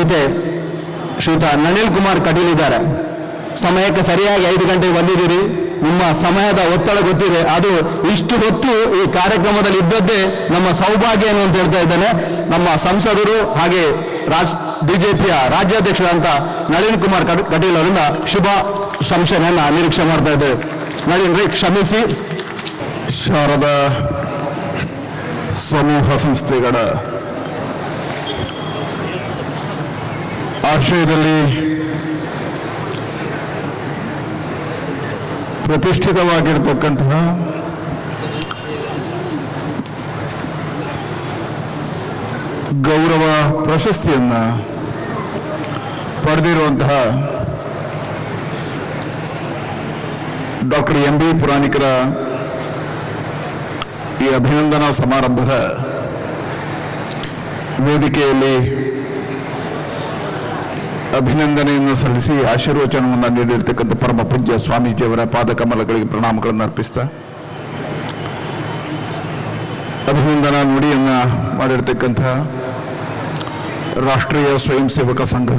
ಜೊತೆ ಶ್ರೀಯುತ ನಳಿನ್ ಕುಮಾರ್ ಕಟೀಲ್ ಇದ್ದಾರೆ ಸಮಯಕ್ಕೆ ಸರಿಯಾಗಿ ಐದು ಗಂಟೆಗೆ ಬಂದಿದ್ದೀರಿ ನಿಮ್ಮ ಸಮಯದ ಒತ್ತಡ ಗೊತ್ತಿದೆ ಅದು ಇಷ್ಟು ಹೊತ್ತು ಈ ಕಾರ್ಯಕ್ರಮದಲ್ಲಿ ಇದ್ದದ್ದೇ ನಮ್ಮ ಸೌಭಾಗ್ಯ ಏನು ಅಂತ ಹೇಳ್ತಾ ಇದ್ದೇನೆ ನಮ್ಮ ಸಂಸದರು ಹಾಗೆ ರಾಜ್ ಬಿಜೆಪಿಯ ರಾಜ್ಯಾಧ್ಯಕ್ಷರಾದಂಥ ನಳಿನ್ ಕುಮಾರ್ ಕಟ್- ಕಟೀಲ್ ಅವರಿಂದ ಶುಭ ಸಂಶಯನ ನಿರೀಕ್ಷೆ ಮಾಡ್ತಾ ಇದ್ದೇವೆ ನಳಿನ್ ರೀ ಕ್ಷಮಿಸಿ ಶಾರದಾ ಸಮೂಹ ಸಂಸ್ಥೆಗಳ ಆಶ್ರಯದಲ್ಲಿ ಪ್ರತಿಷ್ಠಿತವಾಗಿರ್ತಕ್ಕಂತಹ ಗೌರವ ಪ್ರಶಸ್ತಿಯನ್ನ ಪಡೆದಿರುವಂತಹ ಡಾಕ್ಟರ್ ಎಂ ಬಿ ಪುರಾಣಿಕರ ಈ ಅಭಿನಂದನಾ ಸಮಾರಂಭದ ವೇದಿಕೆಯಲ್ಲಿ ಅಭಿನಂದನೆಯನ್ನು ಸಲ್ಲಿಸಿ ಆಶೀರ್ವಚನವನ್ನು ನೀಡಿರ್ತಕ್ಕಂಥ ಪರಮ ಪೂಜ್ಯ ಸ್ವಾಮೀಜಿಯವರ ಪಾದಕಮಲಗಳಿಗೆ ಪ್ರಣಾಮಗಳನ್ನು ಅರ್ಪಿಸ್ತಾ ಅಭಿನಂದನಾ ನುಡಿಯನ್ನ ಮಾಡಿರ್ತಕ್ಕಂಥ ರಾಷ್ಟ್ರೀಯ ಸ್ವಯಂ ಸೇವಕ ಸಂಘದ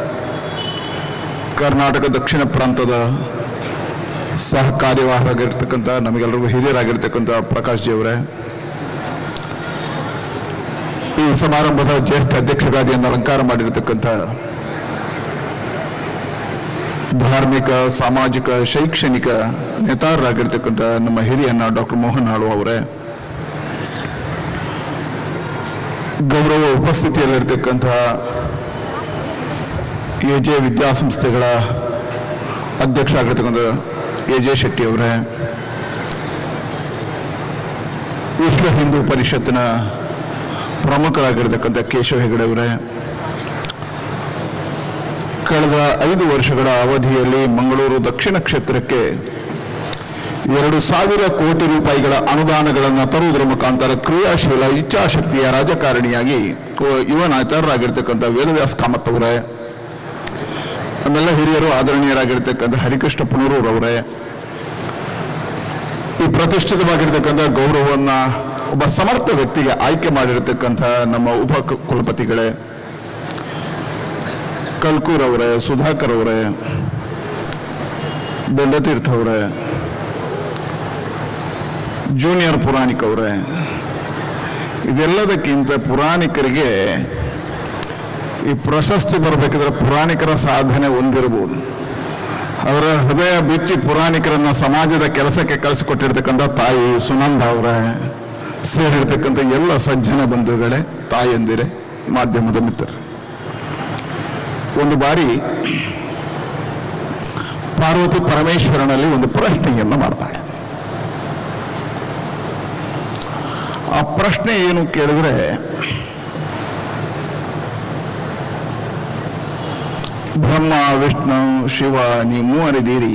ಕರ್ನಾಟಕ ದಕ್ಷಿಣ ಪ್ರಾಂತದ ಸಹ ಕಾರ್ಯವಾಹರಾಗಿರ್ತಕ್ಕಂಥ ನಮಗೆಲ್ಲರಿಗೂ ಹಿರಿಯರಾಗಿರ್ತಕ್ಕಂಥ ಪ್ರಕಾಶ್ ಜಿ ಅವರೇ ಈ ಸಮಾರಂಭದ ಜ್ಯೇಷ್ಠ ಅಧ್ಯಕ್ಷಗಾದಿಯನ್ನು ಅಲಂಕಾರ ಮಾಡಿರ್ತಕ್ಕಂಥ ಧಾರ್ಮಿಕ ಸಾಮಾಜಿಕ ಶೈಕ್ಷಣಿಕ ನೇತಾರರಾಗಿರ್ತಕ್ಕಂಥ ನಮ್ಮ ಹಿರಿಯನ್ನ ಡಾಕ್ಟರ್ ಮೋಹನ್ ಆಳು ಅವರೇ ಗೌರವ ಉಪಸ್ಥಿತಿಯಲ್ಲಿರ್ತಕ್ಕಂತಹ ಎ ಜೆ ವಿದ್ಯಾಸಂಸ್ಥೆಗಳ ಅಧ್ಯಕ್ಷರಾಗಿರ್ತಕ್ಕಂಥ ಎ ಜೆ ಶೆಟ್ಟಿ ಅವರೇ ವಿಶ್ವ ಹಿಂದೂ ಪರಿಷತ್ತಿನ ಪ್ರಮುಖರಾಗಿರ್ತಕ್ಕಂಥ ಕೇಶವ ಹೆಗಡೆ ಅವರೇ ಕಳೆದ ಐದು ವರ್ಷಗಳ ಅವಧಿಯಲ್ಲಿ ಮಂಗಳೂರು ದಕ್ಷಿಣ ಕ್ಷೇತ್ರಕ್ಕೆ ಎರಡು ಸಾವಿರ ಕೋಟಿ ರೂಪಾಯಿಗಳ ಅನುದಾನಗಳನ್ನು ತರುವುದರ ಮುಖಾಂತರ ಕ್ರಿಯಾಶೀಲ ಇಚ್ಛಾಶಕ್ತಿಯ ರಾಜಕಾರಣಿಯಾಗಿ ಯುವ- ಯುವ ನೇತಾರರಾಗಿರ್ತಕ್ಕಂಥ ವೇದವ್ಯಾಸ್ ಕಾಮತ್ ಅವರೇ ನಮ್ಮೆಲ್ಲ ಹಿರಿಯರು ಆದರಣೀಯರಾಗಿರ್ತಕ್ಕಂಥ ಹರಿಕೃಷ್ಣ ಪುನರೂರವರೇ ಈ ಪ್ರತಿಷ್ಠಿತವಾಗಿರ್ತಕ್ಕಂಥ ಗೌರವವನ್ನ ಒಬ್ಬ ಸಮರ್ಥ ವ್ಯಕ್ತಿಗೆ ಆಯ್ಕೆ ಮಾಡಿರತಕ್ಕಂಥ ನಮ್ಮ ಉಪ ಕು- ಕುಲಪತಿಗಳೇ ಕಲ್ಕೂರ್ ಅವರೇ ಸುಧಾಕರ್ ಅವರೇ ದಂಡತೀರ್ಥ ಅವರೇ ಜೂನಿಯರ್ ಪುರಾಣಿಕ್ ಅವರೇ ಇದೆಲ್ಲದಕ್ಕಿಂತ ಪುರಾಣಿಕರಿಗೆ ಈ ಪ್ರಶಸ್ತಿ ಬರಬೇಕಿದ್ರೆ ಪುರಾಣಿಕರ ಸಾಧನೆ ಹೊಂದಿರಬಹುದು ಅವರ ಹೃದಯ ಬಿಚ್ಚಿ ಪುರಾಣಿಕರನ್ನ ಸಮಾಜದ ಕೆಲಸಕ್ಕೆ ಕಳಿಸಿಕೊಟ್ಟಿರ್ತಕ್ಕಂಥ ತಾಯಿ ಸುನಂದ ಅವರ ಸೇರಿರ್ತಕ್ಕಂಥ ಎಲ್ಲ ಸಜ್ಜನ ಬಂಧುಗಳೇ ತಾಯಂದಿರೇ ಮಾಧ್ಯಮದ ಮಿತ್ರರು ಒಂದು ಬಾರಿ ಪಾರ್ವತಿ ಪರಮೇಶ್ವರನಲ್ಲಿ ಒಂದು ಪ್ರಶ್ನೆಯನ್ನು ಮಾಡ್ತಾಳೆ ಆ ಪ್ರಶ್ನೆ ಏನು ಕೇಳಿದ್ರೆ ಬ್ರಹ್ಮ ವಿಷ್ಣು ಶಿವ ನೀವು ಮೂವರಿದ್ದೀರಿ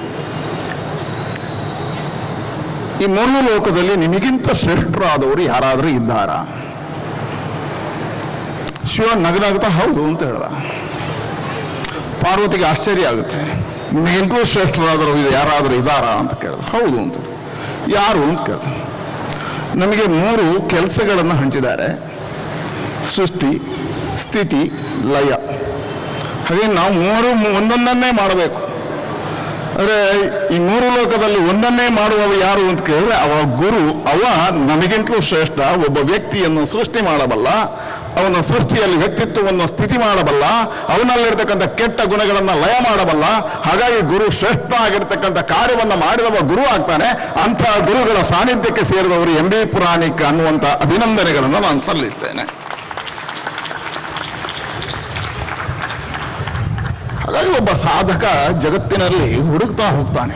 ಈ ಮೂರು ಲೋಕದಲ್ಲಿ ನಿಮಗಿಂತ ಶ್ರೇಷ್ಠರಾದವರು ಯಾರಾದರೂ ಇದ್ದಾರಾ ಶಿವ ನಗನಗ್ತಾ ಹೌದು ಅಂತ ಹೇಳ್ದ ಪಾರ್ವತಿಗೆ ಆಶ್ಚರ್ಯ ಆಗುತ್ತೆ ನಿಮಗಿಂತಲೂ ಶ್ರೇಷ್ಠರಾದರು ಇದು ಯಾರಾದರೂ ಇದ್ದಾರಾ ಅಂತ ಕೇಳಿದ ಹೌದು ಅಂತ ಯಾರು ಅಂತ ಕೇಳ್ದ ನಮಗೆ ಮೂರು ಕೆಲಸಗಳನ್ನು ಹಂಚಿದ್ದಾರೆ ಸೃಷ್ಟಿ ಸ್ಥಿತಿ ಲಯ ಹಾಗೆ ನಾವು ಮೂರು ಒಂದೊಂದನ್ನೇ ಮಾಡಬೇಕು ಅಂದರೆ ಈ ಮೂರು ಲೋಕದಲ್ಲಿ ಒಂದನ್ನೇ ಮಾಡುವವ ಯಾರು ಅಂತ ಕೇಳಿದ್ರೆ ಅವ ಗುರು ಅವ ನಮಗಿಂತಲೂ ಶ್ರೇಷ್ಠ ಒಬ್ಬ ವ್ಯಕ್ತಿಯನ್ನು ಸೃಷ್ಟಿ ಮಾಡಬಲ್ಲ ಅವನ ಸೃಷ್ಟಿಯಲ್ಲಿ ವ್ಯಕ್ತಿತ್ವವನ್ನು ಸ್ಥಿತಿ ಮಾಡಬಲ್ಲ ಅವನಲ್ಲಿರ್ತಕ್ಕಂಥ ಕೆಟ್ಟ ಗುಣಗಳನ್ನು ಲಯ ಮಾಡಬಲ್ಲ ಹಾಗಾಗಿ ಗುರು ಶ್ರೇಷ್ಠ ಆಗಿರ್ತಕ್ಕಂಥ ಕಾರ್ಯವನ್ನು ಮಾಡಿದವ ಗುರು ಆಗ್ತಾನೆ ಅಂಥ ಗುರುಗಳ ಸಾನ್ನಿಧ್ಯಕ್ಕೆ ಸೇರಿದವರು ಎಂ ಬಿ ಪುರಾಣಿಕ್ ಅನ್ನುವಂಥ ಅಭಿನಂದನೆಗಳನ್ನು ನಾನು ಸಲ್ಲಿಸ್ತೇನೆ ಹಾಗಾಗಿ ಒಬ್ಬ ಸಾಧಕ ಜಗತ್ತಿನಲ್ಲಿ ಹುಡುಕ್ತಾ ಹೋಗ್ತಾನೆ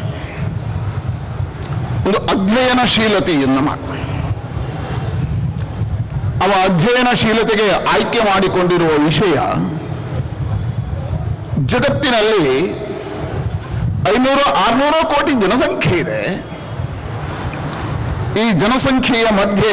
ಒಂದು ಅಧ್ಯಯನಶೀಲತೆಯನ್ನು ಮಾಡ್ತಾನೆ ಅವ ಅಧ್ಯಯನಶೀಲತೆಗೆ ಆಯ್ಕೆ ಮಾಡಿಕೊಂಡಿರುವ ವಿಷಯ ಜಗತ್ತಿನಲ್ಲಿ ಐನೂರು ಆರ್ನೂರು ಕೋಟಿ ಜನಸಂಖ್ಯೆ ಇದೆ ಈ ಜನಸಂಖ್ಯೆಯ ಮಧ್ಯೆ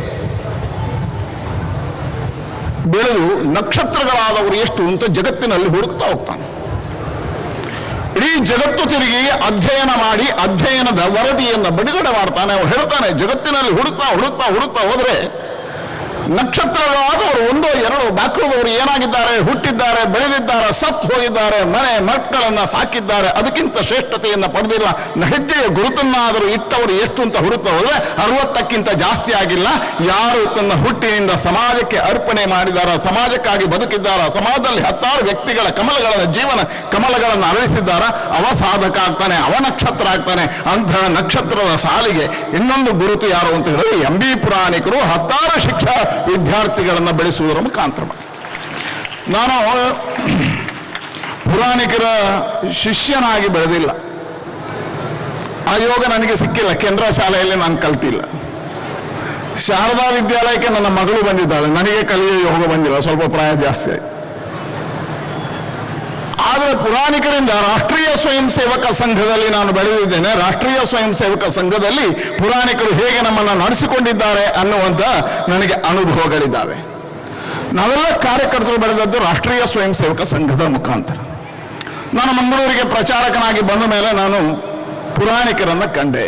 ಬೆಳೆದು ನಕ್ಷತ್ರಗಳಾದವರು ಎಷ್ಟು ಅಂತ ಜಗತ್ತಿನಲ್ಲಿ ಹುಡುಕ್ತಾ ಹೋಗ್ತಾನೆ ಇಡೀ ಜಗತ್ತು ತಿರುಗಿ ಅಧ್ಯಯನ ಮಾಡಿ ಅಧ್ಯಯನದ ವರದಿಯನ್ನು ಬಿಡುಗಡೆ ಮಾಡ್ತಾನೆ ಅವ್ನು ಹೇಳ್ತಾನೆ ಜಗತ್ತಿನಲ್ಲಿ ಹುಡುಕ್ತಾ ಹುಡುಕ್ತಾ ಹುಡುಕ್ತಾ ಹೋದ್ರೆ ನಕ್ಷತ್ರಗಳಾದವರು ಒಂದೋ ಎರಡೋ ಬ್ಯಾಕ್ರೋದವರು ಏನಾಗಿದ್ದಾರೆ ಹುಟ್ಟಿದ್ದಾರೆ ಬೆಳೆದಿದ್ದಾರೆ ಸತ್ತು ಹೋಗಿದ್ದಾರೆ ಮನೆ ಮಕ್ಕಳನ್ನ ಸಾಕಿದ್ದಾರೆ ಅದಕ್ಕಿಂತ ಶ್ರೇಷ್ಠತೆಯನ್ನ ಪಡೆದಿಲ್ಲ ಹೆಜ್ಜೆಯ ಗುರುತನ್ನಾದರೂ ಇಟ್ಟವರು ಎಷ್ಟು ಅಂತ ಹುಡುಕ್ತಾ ಹೋದ್ರೆ ಅರವತ್ತಕ್ಕಿಂತ ಜಾಸ್ತಿ ಆಗಿಲ್ಲ ಯಾರು ತನ್ನ ಹುಟ್ಟಿನಿಂದ ಸಮಾಜಕ್ಕೆ ಅರ್ಪಣೆ ಮಾಡಿದಾರ ಸಮಾಜಕ್ಕಾಗಿ ಬದುಕಿದ್ದಾರ ಸಮಾಜದಲ್ಲಿ ಹತ್ತಾರು ವ್ಯಕ್ತಿಗಳ ಕಮಲಗಳ ಜೀವನ ಕಮಲಗಳನ್ನು ಅರಳಿಸಿದ್ದಾರ ಅವ ಸಾಧಕ ಆಗ್ತಾನೆ ಅವ ನಕ್ಷತ್ರ ಆಗ್ತಾನೆ ಅಂತಹ ನಕ್ಷತ್ರದ ಸಾಲಿಗೆ ಇನ್ನೊಂದು ಗುರುತು ಯಾರು ಅಂತ ಹೇಳಿದ್ರೆ ಎಂ ಬಿ ಪುರಾಣಿಕರು ಹತ್ತಾರು ಶಿಕ್ಷಾ ವಿದ್ಯಾರ್ಥಿಗಳನ್ನು ಬೆಳೆಸುವುದರ ಮುಖಾಂತರ ನಾನು ಪುರಾಣಿಕರ ಶಿಷ್ಯನಾಗಿ ಬೆಳೆದಿಲ್ಲ ಆ ಯೋಗ ನನಗೆ ಸಿಕ್ಕಿಲ್ಲ ಕೇಂದ್ರ ಶಾಲೆಯಲ್ಲಿ ನಾನು ಕಲ್ತಿಲ್ಲ ಶಾರದಾ ವಿದ್ಯಾಲಯಕ್ಕೆ ನನ್ನ ಮಗಳು ಬಂದಿದ್ದಾಳೆ ನನಗೆ ಕಲಿಯೋ ಯೋಗ ಬಂದಿಲ್ಲ ಸ್ವಲ್ಪ ಪ್ರಾಯ ಜಾಸ್ತಿ ಆಯ್ತು ಆದರೆ ಪುರಾಣಿಕರಿಂದ ರಾಷ್ಟ್ರೀಯ ಸ್ವಯಂ ಸೇವಕ ಸಂಘದಲ್ಲಿ ನಾನು ಬೆಳೆದಿದ್ದೇನೆ ರಾಷ್ಟ್ರೀಯ ಸ್ವಯಂ ಸೇವಕ ಸಂಘದಲ್ಲಿ ಪುರಾಣಿಕರು ಹೇಗೆ ನಮ್ಮನ್ನು ನಡೆಸಿಕೊಂಡಿದ್ದಾರೆ ಅನ್ನುವಂಥ ನನಗೆ ಅನುಭವಗಳಿದ್ದಾವೆ ನಾವೆಲ್ಲ ಕಾರ್ಯಕರ್ತರು ಬೆಳೆದದ್ದು ರಾಷ್ಟ್ರೀಯ ಸ್ವಯಂ ಸೇವಕ ಸಂಘದ ಮುಖಾಂತರ ನಾನು ಮಂಗಳೂರಿಗೆ ಪ್ರಚಾರಕನಾಗಿ ಬಂದ ಮೇಲೆ ನಾನು ಪುರಾಣಿಕರನ್ನ ಕಂಡೆ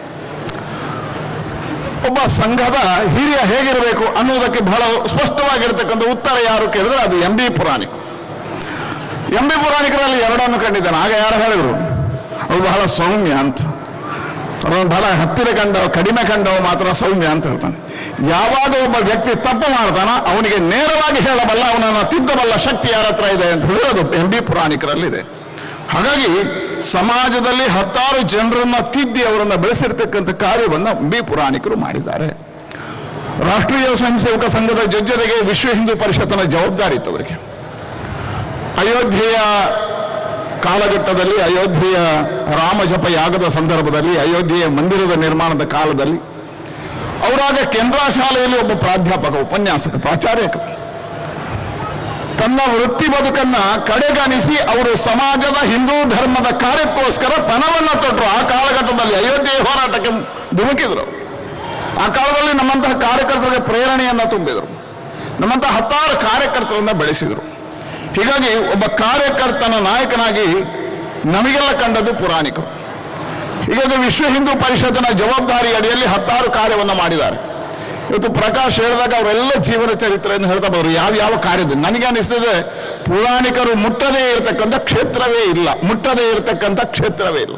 ಒಬ್ಬ ಸಂಘದ ಹಿರಿಯ ಹೇಗಿರಬೇಕು ಅನ್ನೋದಕ್ಕೆ ಬಹಳ ಸ್ಪಷ್ಟವಾಗಿರ್ತಕ್ಕಂಥ ಉತ್ತರ ಯಾರು ಕೇಳಿದ್ರೆ ಅದು M B Puranik M B ಪುರಾಣಿಕರಲ್ಲಿ ಎರಡನ್ನು ಕಂಡಿದ್ದಾನೆ ಆಗ ಯಾರು ಹೇಳಿದ್ರು ಅವ್ರು ಬಹಳ ಸೌಮ್ಯ ಅಂತ ಅವ್ರನ್ನ ಬಹಳ ಹತ್ತಿರ ಕಂಡವ ಕಡಿಮೆ ಕಂಡವ ಮಾತ್ರ ಸೌಮ್ಯ ಅಂತ ಹೇಳ್ತಾನೆ ಯಾವಾಗ ಒಬ್ಬ ವ್ಯಕ್ತಿ ತಪ್ಪು ಮಾಡ್ತಾನ ಅವನಿಗೆ ನೇರವಾಗಿ ಹೇಳಬಲ್ಲ ಅವನನ್ನು ತಿದ್ದಬಲ್ಲ ಶಕ್ತಿ ಯಾರ ಹತ್ರ ಇದೆ ಅಂತ ಹೇಳೋದು ಎಂ ಬಿ ಪುರಾಣಿಕರಲ್ಲಿದೆ ಹಾಗಾಗಿ ಸಮಾಜದಲ್ಲಿ ಹತ್ತಾರು ಜನರನ್ನ ತಿದ್ದಿ ಅವರನ್ನ ಬೆಳೆಸಿರ್ತಕ್ಕಂಥ ಕಾರ್ಯವನ್ನು ಬಿ ಪುರಾಣಿಕರು ಮಾಡಿದ್ದಾರೆ ರಾಷ್ಟ್ರೀಯ ಸ್ವಯಂ ಸೇವಕ ಸಂಘದ ಜೊತೆಗೆ ವಿಶ್ವ ಹಿಂದೂ ಪರಿಷತ್ತಿನ ಜವಾಬ್ದಾರಿ ಇತ್ತು ಅವರಿಗೆ ಅಯೋಧ್ಯೆಯ ಕಾಲಘಟ್ಟದಲ್ಲಿ ಅಯೋಧ್ಯೆಯ ರಾಮಜಪ ಯಾಗದ ಸಂದರ್ಭದಲ್ಲಿ ಅಯೋಧ್ಯೆಯ ಮಂದಿರದ ನಿರ್ಮಾಣದ ಕಾಲದಲ್ಲಿ ಅವರಾಗ ಕೇಂದ್ರ ಶಾಲೆಯಲ್ಲಿ ಒಬ್ಬ ಪ್ರಾಧ್ಯಾಪಕ ಉಪನ್ಯಾಸಕ ಪ್ರಾಚಾರ್ಯಕ ತನ್ನ ವೃತ್ತಿ ಬದುಕನ್ನ ಕಡೆಗಣಿಸಿ ಅವರು ಸಮಾಜದ ಹಿಂದೂ ಧರ್ಮದ ಕಾರ್ಯಕ್ಕೋಸ್ಕರ ಪಣವನ್ನ ತೊಟ್ಟರು ಆ ಕಾಲಘಟ್ಟದಲ್ಲಿ ಅಯೋಧ್ಯೆ ಹೋರಾಟಕ್ಕೆ ಧುಮುಕಿದ್ರು ಆ ಕಾಲದಲ್ಲಿ ನಮ್ಮಂತಹ ಕಾರ್ಯಕರ್ತರಿಗೆ ಪ್ರೇರಣೆಯನ್ನ ತುಂಬಿದರು ನಮ್ಮಂತಹ ಹತ್ತಾರು ಕಾರ್ಯಕರ್ತರನ್ನ ಬೆಳೆಸಿದರು ಹೀಗಾಗಿ ಒಬ್ಬ ಕಾರ್ಯಕರ್ತನ ನಾಯಕನಾಗಿ ನಮಗೆಲ್ಲ ಕಂಡದ್ದು ಪುರಾಣಿಕರು ಹೀಗಾಗಿ ವಿಶ್ವ ಹಿಂದೂ ಪರಿಷತ್ತಿನ ಜವಾಬ್ದಾರಿ ಅಡಿಯಲ್ಲಿ ಹತ್ತಾರು ಕಾರ್ಯವನ್ನು ಮಾಡಿದ್ದಾರೆ ಇವತ್ತು ಪ್ರಕಾಶ್ ಹೇಳಿದಾಗ ಅವರೆಲ್ಲ ಜೀವನ ಚರಿತ್ರೆಯನ್ನು ಹೇಳ್ತಾ ಬಂದರು ಯಾವ ಯಾವ ಕಾರ್ಯದ ನನಗೆ ಅನಿಸ್ತದೆ ಪುರಾಣಿಕರು ಮುಟ್ಟದೇ ಇರತಕ್ಕಂಥ ಕ್ಷೇತ್ರವೇ ಇಲ್ಲ ಮುಟ್ಟದೇ ಇರತಕ್ಕಂಥ ಕ್ಷೇತ್ರವೇ ಇಲ್ಲ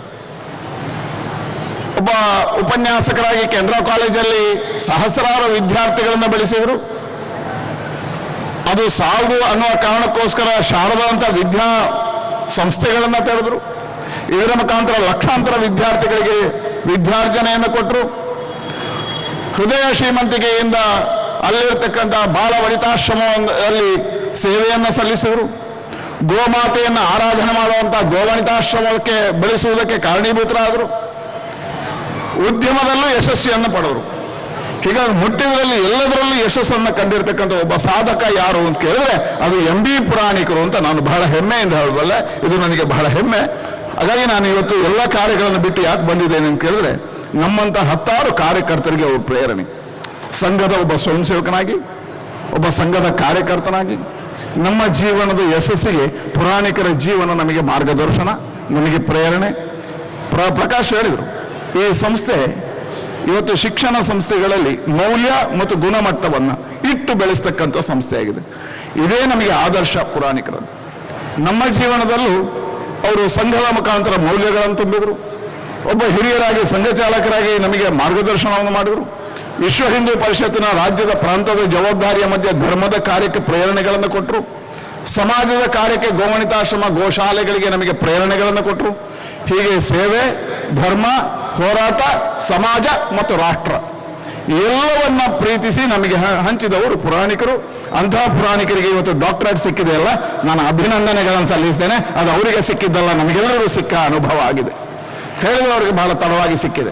ಒಬ್ಬ ಉಪನ್ಯಾಸಕರಾಗಿ ಕೆನರಾ ಕಾಲೇಜಲ್ಲಿ ಸಹಸ್ರಾರು ವಿದ್ಯಾರ್ಥಿಗಳನ್ನು ಬೆಳೆಸಿದರು ಅದು ಸಾಲದು ಅನ್ನುವ ಕಾರಣಕ್ಕೋಸ್ಕರ ಶಾರದಾ ಅಂತ ವಿದ್ಯಾ ಸಂಸ್ಥೆಗಳನ್ನು ತೆರೆದರು ಇದರ ಮುಖಾಂತರ ಲಕ್ಷಾಂತರ ವಿದ್ಯಾರ್ಥಿಗಳಿಗೆ ವಿದ್ಯಾರ್ಜನೆಯನ್ನು ಕೊಟ್ಟರು ಹೃದಯ ಶ್ರೀಮಂತಿಕೆಯಿಂದ ಅಲ್ಲಿರ್ತಕ್ಕಂಥ ಬಾಲ ವನಿತಾಶ್ರಮದಲ್ಲಿ ಸೇವೆಯನ್ನು ಸಲ್ಲಿಸಿದರು ಗೋಮಾತೆಯನ್ನು ಆರಾಧನೆ ಮಾಡುವಂಥ ಗೋವನಿತಾಶ್ರಮಕ್ಕೆ ಬೆಳೆಸುವುದಕ್ಕೆ ಕಾರಣೀಭೂತರಾದರು ಉದ್ಯಮದಲ್ಲೂ ಯಶಸ್ವಿಯನ್ನು ಪಡೆದರು ಹೀಗಾಗಿ ಮುಟ್ಟಿದ್ರಲ್ಲಿ ಎಲ್ಲದರಲ್ಲೂ ಯಶಸ್ಸನ್ನು ಕಂಡಿರ್ತಕ್ಕಂಥ ಒಬ್ಬ ಸಾಧಕ ಯಾರು ಅಂತ ಕೇಳಿದ್ರೆ ಅದು ಎಂ ಬಿ ಪುರಾಣಿಕರು ಅಂತ ನಾನು ಬಹಳ ಹೆಮ್ಮೆಯಿಂದ ಹೇಳಬಲ್ಲೆ ಇದು ನನಗೆ ಬಹಳ ಹೆಮ್ಮೆ ಹಾಗಾಗಿ ನಾನು ಇವತ್ತು ಎಲ್ಲ ಕಾರ್ಯಗಳನ್ನು ಬಿಟ್ಟು ಯಾಕೆ ಬಂದಿದ್ದೇನೆ ಅಂತ ಕೇಳಿದ್ರೆ ನಮ್ಮಂಥ ಹತ್ತಾರು ಕಾರ್ಯಕರ್ತರಿಗೆ ಅವರು ಪ್ರೇರಣೆ ಸಂಘದ ಒಬ್ಬ ಸ್ವಯಂ ಸೇವಕನಾಗಿ ಒಬ್ಬ ಸಂಘದ ಕಾರ್ಯಕರ್ತನಾಗಿ ನಮ್ಮ ಜೀವನದ ಯಶಸ್ಸಿಗೆ ಪುರಾಣಿಕರ ಜೀವನ ನಮಗೆ ಮಾರ್ಗದರ್ಶನ ನಮಗೆ ಪ್ರೇರಣೆ ಪ್ರ ಪ್ರಕಾಶ್ ಹೇಳಿದರು ಈ ಸಂಸ್ಥೆ ಇವತ್ತು ಶಿಕ್ಷಣ ಸಂಸ್ಥೆಗಳಲ್ಲಿ ಮೌಲ್ಯ ಮತ್ತು ಗುಣಮಟ್ಟವನ್ನು ಇಟ್ಟು ಬೆಳೆಸ್ತಕ್ಕಂಥ ಸಂಸ್ಥೆಯಾಗಿದೆ ಇದೇ ನಮಗೆ ಆದರ್ಶ ಪುರಾಣಿಕರದ್ದು ನಮ್ಮ ಜೀವನದಲ್ಲೂ ಅವರು ಸಂಘದ ಮುಖಾಂತರ ಮೌಲ್ಯಗಳನ್ನು ತುಂಬಿದರು ಒಬ್ಬ ಹಿರಿಯರಾಗಿ ಸಂಘ ಚಾಲಕರಾಗಿ ನಮಗೆ ಮಾರ್ಗದರ್ಶನವನ್ನು ಮಾಡಿದರು ವಿಶ್ವ ಹಿಂದೂ ಪರಿಷತ್ತಿನ ರಾಜ್ಯದ ಪ್ರಾಂತದ ಜವಾಬ್ದಾರಿಯ ಮಧ್ಯೆ ಧರ್ಮದ ಕಾರ್ಯಕ್ಕೆ ಪ್ರೇರಣೆಗಳನ್ನು ಕೊಟ್ಟರು ಸಮಾಜದ ಕಾರ್ಯಕ್ಕೆ ಗೋವಣಿತಾಶ್ರಮ ಗೋಶಾಲೆಗಳಿಗೆ ನಮಗೆ ಪ್ರೇರಣೆಗಳನ್ನು ಕೊಟ್ಟರು ಹೀಗೆ ಸೇವೆ ಧರ್ಮ ಹೋರಾಟ ಸಮಾಜ ಮತ್ತು ರಾಷ್ಟ್ರ ಎಲ್ಲವನ್ನ ಪ್ರೀತಿಸಿ ನಮಗೆ ಹ- ಹಂಚಿದವರು ಪುರಾಣಿಕರು ಅಂತಹ ಪುರಾಣಿಕರಿಗೆ ಇವತ್ತು ಡಾಕ್ಟರೇಟ್ ಸಿಕ್ಕಿದೆಯಲ್ಲ ನಾನು ಅಭಿನಂದನೆಗಳನ್ನು ಸಲ್ಲಿಸ್ತೇನೆ ಅದು ಅವರಿಗೆ ಸಿಕ್ಕಿದ್ದಲ್ಲ ನಮಗೆಲ್ಲರಿಗೂ ಸಿಕ್ಕ ಅನುಭವ ಆಗಿದೆ ಹೇಳಿದವರಿಗೆ ಬಹಳ ತಡವಾಗಿ ಸಿಕ್ಕಿದೆ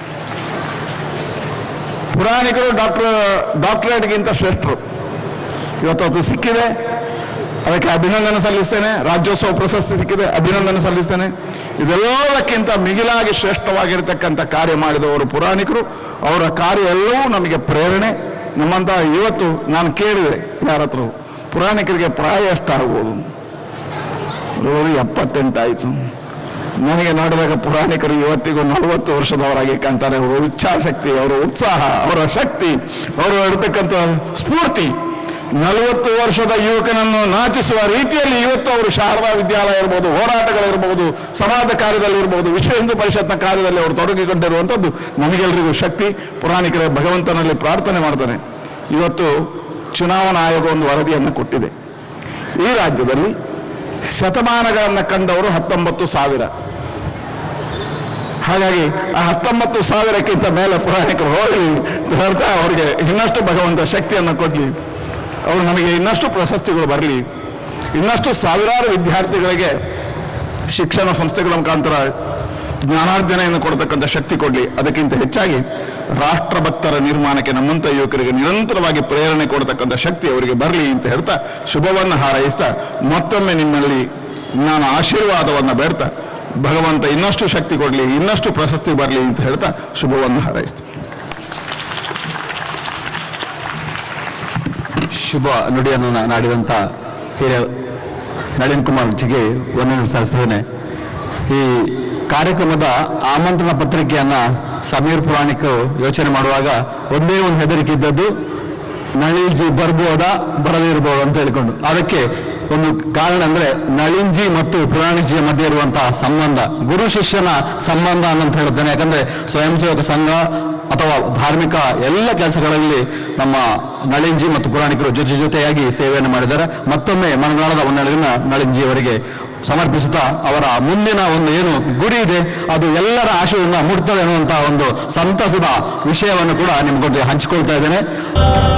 ಪುರಾಣಿಕರು ಡಾಕ್ಟರ್ ಡಾಕ್ಟರೇಟ್ಗಿಂತ ಶ್ರೇಷ್ಠರು ಇವತ್ತು ಅದು ಸಿಕ್ಕಿದೆ ಅದಕ್ಕೆ ಅಭಿನಂದನೆ ಸಲ್ಲಿಸ್ತೇನೆ ರಾಜ್ಯೋತ್ಸವ ಪ್ರಶಸ್ತಿ ಸಿಕ್ಕಿದೆ ಅಭಿನಂದನೆ ಸಲ್ಲಿಸ್ತೇನೆ ಇದೆಲ್ಲದಕ್ಕಿಂತ ಮಿಗಿಲಾಗಿ ಶ್ರೇಷ್ಠವಾಗಿರ್ತಕ್ಕಂಥ ಕಾರ್ಯ ಮಾಡಿದವರು ಪುರಾಣಿಕರು ಅವರ ಕಾರ್ಯ ಎಲ್ಲವೂ ನಮಗೆ ಪ್ರೇರಣೆ ನಮ್ಮಂತ ಇವತ್ತು ನಾನು ಕೇಳಿದೆ ಯಾರ ಹತ್ರ ಪುರಾಣಿಕರಿಗೆ ಪ್ರಾಯ ಎಷ್ಟಾಗ್ಬೋದು ಅವರು ಎಪ್ಪತ್ತೆಂಟಾಯಿತು ನನಗೆ ನೋಡಿದಾಗ ಪುರಾಣಿಕರು ಇವತ್ತಿಗೂ ನಲವತ್ತು ವರ್ಷದವರಾಗಿ ಕಾಣ್ತಾರೆ ಅವರ ಇಚ್ಛಾಶಕ್ತಿ ಅವರ ಉತ್ಸಾಹ ಅವರ ಶಕ್ತಿ ಅವರು ಇರತಕ್ಕಂಥ ಸ್ಫೂರ್ತಿ ನಲವತ್ತು ವರ್ಷದ ಯುವಕನನ್ನು ನಾಚಿಸುವ ರೀತಿಯಲ್ಲಿ ಇವತ್ತು ಅವರು ಶಾರದಾ ವಿದ್ಯಾಲಯ ಇರ್ಬೋದು ಹೋರಾಟಗಳಿರ್ಬೋದು ಸಮಾಜ ಕಾರ್ಯದಲ್ಲಿ ಇರ್ಬೋದು ವಿಶ್ವ ಹಿಂದೂ ಪರಿಷತ್ನ ಕಾರ್ಯದಲ್ಲಿ ಅವರು ತೊಡಗಿಕೊಂಡಿರುವಂಥದ್ದು ನಮಗೆಲ್ಲರಿಗೂ ಶಕ್ತಿ ಪುರಾಣಿಕರ ಭಗವಂತನಲ್ಲಿ ಪ್ರಾರ್ಥನೆ ಮಾಡ್ತಾನೆ ಇವತ್ತು ಚುನಾವಣಾ ಆಯೋಗ ಒಂದು ವರದಿಯನ್ನು ಕೊಟ್ಟಿದೆ ಈ ರಾಜ್ಯದಲ್ಲಿ ಶತಮಾನಗಳನ್ನು ಕಂಡವರು ಹತ್ತೊಂಬತ್ತು ಸಾವಿರ ಹಾಗಾಗಿ ಆ ಹತ್ತೊಂಬತ್ತು ಸಾವಿರಕ್ಕಿಂತ ಮೇಲೆ ಪುರಾಣಿಕರು ಹೋಗಿ ಹೇಳ್ತಾ ಅವರಿಗೆ ಇನ್ನಷ್ಟು ಭಗವಂತ ಶಕ್ತಿಯನ್ನು ಕೊಡಲಿ ಅವರು ನಮಗೆ ಇನ್ನಷ್ಟು ಪ್ರಶಸ್ತಿಗಳು ಬರಲಿ ಇನ್ನಷ್ಟು ಸಾವಿರಾರು ವಿದ್ಯಾರ್ಥಿಗಳಿಗೆ ಶಿಕ್ಷಣ ಸಂಸ್ಥೆಗಳ ಮುಖಾಂತರ ಜ್ಞಾನಾರ್ಜನೆಯನ್ನು ಕೊಡತಕ್ಕಂಥ ಶಕ್ತಿ ಕೊಡಲಿ ಅದಕ್ಕಿಂತ ಹೆಚ್ಚಾಗಿ ರಾಷ್ಟ್ರಭಕ್ತರ ನಿರ್ಮಾಣಕ್ಕೆ ನಮ್ಮಂಥ ಯುವಕರಿಗೆ ನಿರಂತರವಾಗಿ ಪ್ರೇರಣೆ ಕೊಡತಕ್ಕಂಥ ಶಕ್ತಿ ಅವರಿಗೆ ಬರಲಿ ಅಂತ ಹೇಳ್ತಾ ಶುಭವನ್ನು ಹಾರೈಸ್ತಾ ಮತ್ತೊಮ್ಮೆ ನಿಮ್ಮಲ್ಲಿ ನಾನು ಆಶೀರ್ವಾದವನ್ನು ಬೇಡ್ತಾ ಭಗವಂತ ಇನ್ನಷ್ಟು ಶಕ್ತಿ ಕೊಡಲಿ ಇನ್ನಷ್ಟು ಪ್ರಶಸ್ತಿ ಬರಲಿ ಅಂತ ಹೇಳ್ತಾ ಶುಭವನ್ನು ಹಾರೈಸ್ತೀನಿ ಶುಭ ನುಡಿಯನ್ನು ನಾ- ನಾಡಿದಂಥ ಹಿರಿಯ ನಳಿನ್ ಕುಮಾರ್ ಜಿಗೆ ವಂದನೆ ಸಲ್ಲಿಸ್ತೇನೆ ಈ ಕಾರ್ಯಕ್ರಮದ ಆಮಂತ್ರಣ ಪತ್ರಿಕೆಯನ್ನ ಸಮೀರ್ ಪುರಾಣಿಕರು ಯೋಚನೆ ಮಾಡುವಾಗ ಒಂದೇ ಒಂದು ಹೆದರಿಕೆ ಇದ್ದದ್ದು ನಳಿನ್ಜಿ ಬರ್ಬೋದಾ ಬರದೇ ಇರ್ಬೋದು ಅಂತ ಹೇಳಿಕೊಂಡು ಅದಕ್ಕೆ ಒಂದು ಕಾರಣ ಅಂದ್ರೆ ನಳಿನ್ಜಿ ಮತ್ತು ಪುರಾಣಿಜಿಯ ಮಧ್ಯೆ ಇರುವಂತಹ ಸಂಬಂಧ ಗುರು ಶಿಷ್ಯನ ಸಂಬಂಧ ಅಂತ ಹೇಳುತ್ತೇನೆ ಯಾಕಂದ್ರೆ ಸ್ವಯಂ ಸೇವಕ ಸಂಘ ಅಥವಾ ಧಾರ್ಮಿಕ ಎಲ್ಲ ಕೆಲಸಗಳಲ್ಲಿ ನಮ್ಮ ನಳಿನ್ಜಿ ಮತ್ತು ಪುರಾಣಿಕರು ಜೊತೆ ಜೊತೆಯಾಗಿ ಸೇವೆಯನ್ನು ಮಾಡಿದ್ದಾರೆ ಮತ್ತೊಮ್ಮೆ ಮನದಾಳದ ವಂದನೆಗಳನ್ನ ನಳಿನ್ಜಿ ಅವರಿಗೆ ಸಮರ್ಪಿಸುತ್ತಾ ಅವರ ಮುಂದಿನ ಒಂದು ಏನು ಗುರಿ ಇದೆ ಅದು ಎಲ್ಲರ ಆಶಯದಿಂದ ಮುಟ್ತದೆ ಅನ್ನುವಂತಹ ಒಂದು ಸಂತಸದ ವಿಷಯವನ್ನು ಕೂಡ ನಿಮ್ಗೊಂದು ಹಂಚಿಕೊಳ್ತಾ ಇದ್ದೇನೆ